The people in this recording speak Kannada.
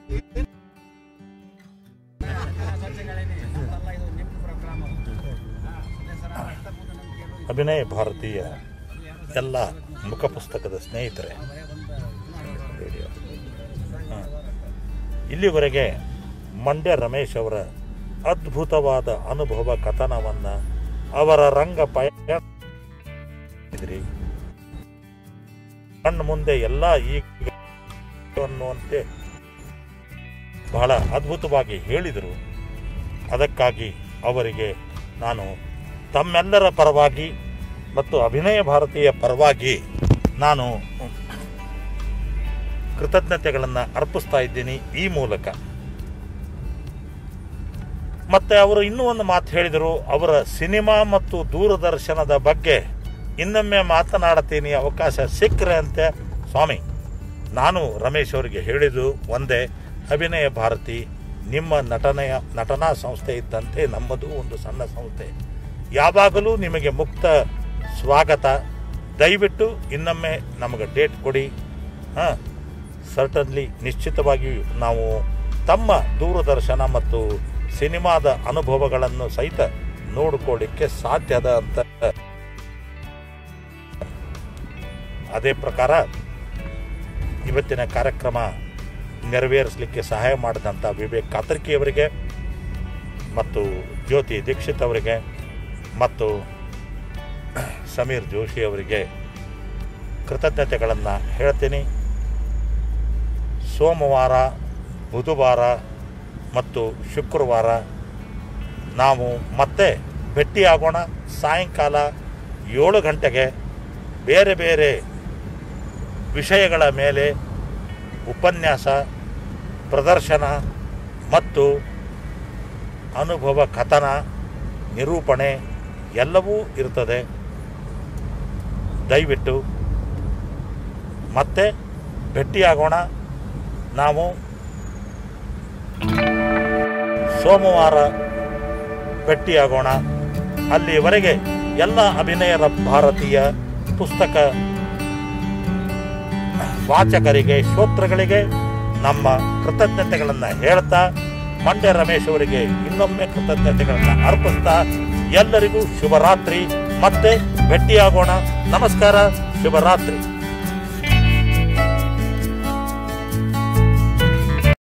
ಅಭಿನಯ ಭಾರತೀಯ ಎಲ್ಲ ಮುಖಪುಸ್ತಕದ ಸ್ನೇಹಿತರೆ ರೇಡಿಯೋ. ಹ. ಇಲ್ಲಿವರೆಗೆ ಮಂಡ್ಯ ರಮೇಶ್ ಅವರ ಅದ್ಭುತವಾದ ಅನುಭವ ಕಥನವನ್ನು ಅವರ ರಂಗ ಪಯಣ ಇದ್ರಿ. ಕಣ್ಣು ಮುಂದೆ ಎಲ್ಲ ಈಗ ಅನ್ನುವಂತೆ ಬಹಳ ಅದ್ಭುತವಾಗಿ ಹೇಳಿದರು ಅದಕ್ಕಾಗಿ ಅವರಿಗೆ ನಾನು ತಮ್ಮೆಲ್ಲರ ಪರವಾಗಿ ಮತ್ತು ಅಭಿನಯ ಭಾರತೀಯ ಪರವಾಗಿ ನಾನು ಕೃತಜ್ಞತೆಗಳನ್ನು ಅರ್ಪಿಸ್ತಾ ಇದ್ದೀನಿ ಈ ಮೂಲಕ ಮತ್ತೆ ಅವರು ಇನ್ನೂ ಒಂದು ಮಾತು ಹೇಳಿದರು ಅವರ ಸಿನಿಮಾ ಮತ್ತು ದೂರದರ್ಶನದ ಬಗ್ಗೆ ಇನ್ನೊಮ್ಮೆ ಮಾತನಾಡ್ತೀನಿ ಅವಕಾಶ ಸಿಕ್ಕರೆ ಅಂತೆ ಸ್ವಾಮಿ ನಾನು ರಮೇಶ್ ಅವರಿಗೆ ಹೇಳಿದ್ದು ಒಂದೇ ಅಭಿನಯ ಭಾರತಿ ನಿಮ್ಮ ನಟನೆಯ ನಟನಾ ಸಂಸ್ಥೆ ಇದ್ದಂತೆ ನಮ್ಮದು ಒಂದು ಸಣ್ಣ ಸಂಸ್ಥೆ ಯಾವಾಗಲೂ ನಿಮಗೆ ಮುಕ್ತ ಸ್ವಾಗತ ದಯವಿಟ್ಟು ಇನ್ನೊಮ್ಮೆ ನಮಗೆ ಡೇಟ್ ಕೊಡಿ ಹಾಂ ಸರ್ಟನ್ಲಿ ನಿಶ್ಚಿತವಾಗಿಯೂ ನಾವು ತಮ್ಮ ದೂರದರ್ಶನ ಮತ್ತು ಸಿನಿಮಾದ ಅನುಭವಗಳನ್ನು ಸಹಿತ ನೋಡಿಕೊಳ್ಳಿಕ್ಕೆ ಸಾಧ್ಯದ ಅಂತ ಅದೇ ಪ್ರಕಾರ ಇವತ್ತಿನ ಕಾರ್ಯಕ್ರಮ ನೆರವೇರಿಸಲಿಕ್ಕೆ ಸಹಾಯ ಮಾಡಿದಂಥ ವಿವೇಕ್ ಕಾತರ್ಕಿಯವರಿಗೆ ಮತ್ತು ಜ್ಯೋತಿ ದೀಕ್ಷಿತ್ ಅವರಿಗೆ ಮತ್ತು ಸಮೀರ್ ಜೋಶಿ ಅವರಿಗೆ ಕೃತಜ್ಞತೆಗಳನ್ನು ಹೇಳ್ತೀನಿ ಸೋಮವಾರ ಬುಧವಾರ ಮತ್ತು ಶುಕ್ರವಾರ ನಾವು ಮತ್ತೆ ಭೇಟಿಯಾಗೋಣ ಸಾಯಂಕಾಲ ಏಳು ಗಂಟೆಗೆ ಬೇರೆ ಬೇರೆ ವಿಷಯಗಳ ಮೇಲೆ ಉಪನ್ಯಾಸ ಪ್ರದರ್ಶನ ಮತ್ತು ಅನುಭವ ಕಥನ ನಿರೂಪಣೆ ಎಲ್ಲವೂ ಇರ್ತದೆ ದಯವಿಟ್ಟು ಮತ್ತೆ ಭೇಟಿಯಾಗೋಣ ನಾವು ಸೋಮವಾರ ಭೇಟಿಯಾಗೋಣ ಅಲ್ಲಿವರೆಗೆ ಎಲ್ಲ ಅಭಿನಯರ ಭಾರತೀಯ ಪುಸ್ತಕ ವಾಚಕರಿಗೆ ಶ್ರೋತೃಗಳಿಗೆ ನಮ್ಮ ಕೃತಜ್ಞತೆಗಳನ್ನು ಹೇಳ್ತಾ ಮಂಡ್ಯ ರಮೇಶ್ ಅವರಿಗೆ ಇನ್ನೊಮ್ಮೆ ಕೃತಜ್ಞತೆಗಳನ್ನು ಅರ್ಪಿಸ್ತಾ ಎಲ್ಲರಿಗೂ ಶುಭರಾತ್ರಿ ಮತ್ತೆ ಭೇಟಿಯಾಗೋಣ ನಮಸ್ಕಾರ ಶುಭರಾತ್ರಿ